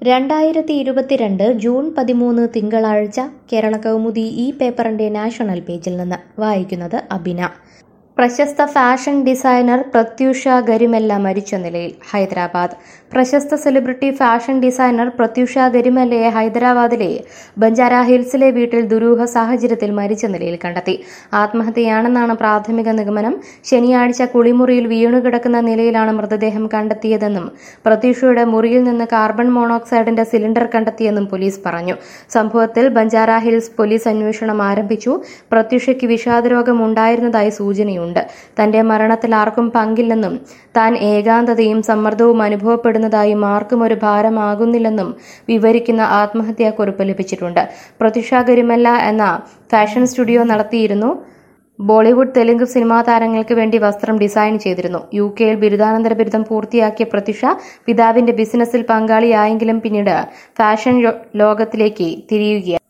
രണ്ടായിരത്തി ഇരുപത്തിരണ്ട് ജൂൺ പതിമൂന്ന് തിങ്കളാഴ്ച കേരള കൗമുദി ഈ പേപ്പറിന്റെ നാഷണൽ പേജിൽ നിന്ന് വായിക്കുന്നത് അബിന പ്രശസ്ത ഫാഷൻ ഡിസൈനർ പ്രത്യൂഷ ഗരിമെല്ല മരിച്ച നിലയിൽ ഹൈദരാബാദ് പ്രശസ്ത സെലിബ്രിറ്റി ഫാഷൻ ഡിസൈനർ പ്രത്യൂഷ ഗരിമെല്ലയെ ഹൈദരാബാദിലെ ബഞ്ചാര ഹിൽസിലെ വീട്ടിൽ ദുരൂഹ സാഹചര്യത്തിൽ മരിച്ച നിലയിൽ കണ്ടെത്തി ആത്മഹത്യയാണെന്നാണ് പ്രാഥമിക നിഗമനം ശനിയാഴ്ച കുളിമുറിയിൽ വീണുകിടക്കുന്ന നിലയിലാണ് മൃതദേഹം കണ്ടെത്തിയതെന്നും പ്രത്യൂഷയുടെ മുറിയിൽ നിന്ന് കാർബൺ മോണോക്സൈഡിന്റെ സിലിണ്ടർ കണ്ടെത്തിയെന്നും പോലീസ് പറഞ്ഞു സംഭവത്തിൽ ബഞ്ചാര ഹിൽസ് പോലീസ് അന്വേഷണം ആരംഭിച്ചു പ്രത്യൂഷയ്ക്ക് വിഷാദരോഗം ഉണ്ടായിരുന്നതായി സൂചനയുണ്ട് തന്റെ മരണത്തിൽ ആർക്കും പങ്കില്ലെന്നും താൻ ഏകാന്തതയും സമ്മർദ്ദവും അനുഭവപ്പെടുന്നതായും ആർക്കും ഒരു ഭാരമാകുന്നില്ലെന്നും വിവരിക്കുന്ന ആത്മഹത്യാക്കുറിപ്പ് ലഭിച്ചിട്ടുണ്ട് പ്രത്യുഷ ഗരിമല്ല എന്ന ഫാഷൻ സ്റ്റുഡിയോ നടത്തിയിരുന്നു ബോളിവുഡ് തെലുങ്ക് സിനിമാ താരങ്ങൾക്ക് വേണ്ടി വസ്ത്രം ഡിസൈൻ ചെയ്തിരുന്നു യു കെയിൽ ബിരുദാനന്തര ബിരുദം പൂർത്തിയാക്കിയ പ്രത്യുഷ പിതാവിന്റെ ബിസിനസ്സിൽ പങ്കാളിയായെങ്കിലും പിന്നീട് ഫാഷൻ ലോകത്തിലേക്ക് തിരിയുകയായി